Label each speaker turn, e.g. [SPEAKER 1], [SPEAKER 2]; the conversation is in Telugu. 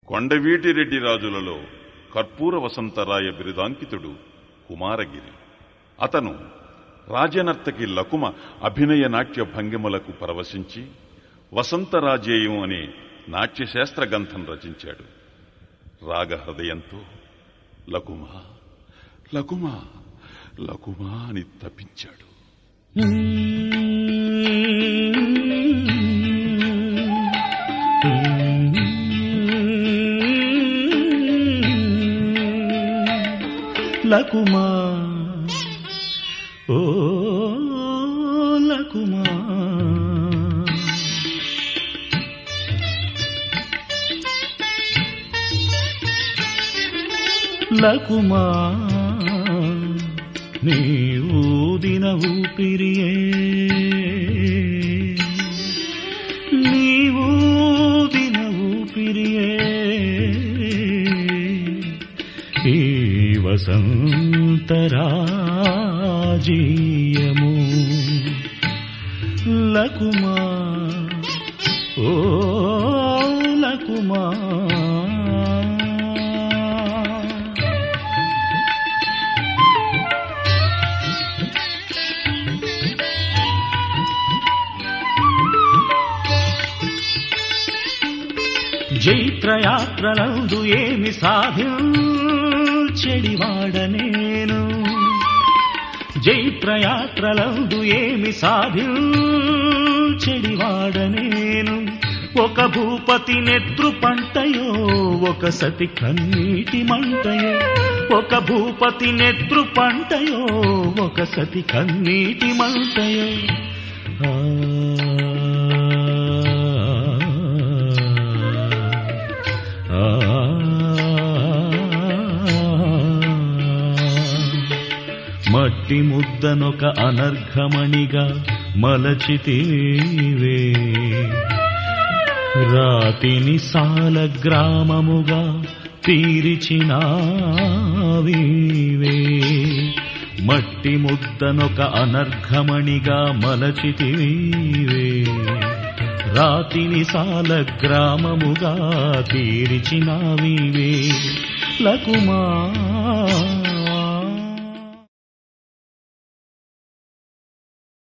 [SPEAKER 1] కొండవీటిరెడ్డి రాజులలో కర్పూర వసంతరాయ బిరుదాంకితుడు కుమారగిరి అతను రాజనర్తకి లకుమ అభినయ నాట్య భంగిమలకు పరవశించి వసంతరాజేయం అనే నాట్యశాస్త్ర గ్రంథం రచించాడు రాగ హృదయంతో లకుమా లకుమా లకుమా అని తపించాడు
[SPEAKER 2] లకుమా ఓ లకుమా లకుమా నీ ఊదిన ఊపిరియే నీ ఊదిన ఊపిరియే ఈ వసంతరాజీయము లకుమా ఓ లకుమా జైత్రయాత్రలందు ఏమి సాధించెడివాడ నేను జైత్రయాత్రలందు ఏమి సాధించెడివాడ నేను ఒక భూపతి నెత్రు పంటయో ఒక సతి కన్నీటి మంటయో ఒక భూపతి నెత్రు పంటయో ఒక సతి కన్నీటి మంటయో ఆ మట్టి ముద్దనొక అనర్ఘమణిగా మలచితివే రాతిని సాల గ్రామముగా తీరిచినావీవే మట్టి ముద్దనొక అనర్ఘమణిగా మలచితివీవే రాతిని సాల గ్రామముగా తీరిచినావీవే లకుమా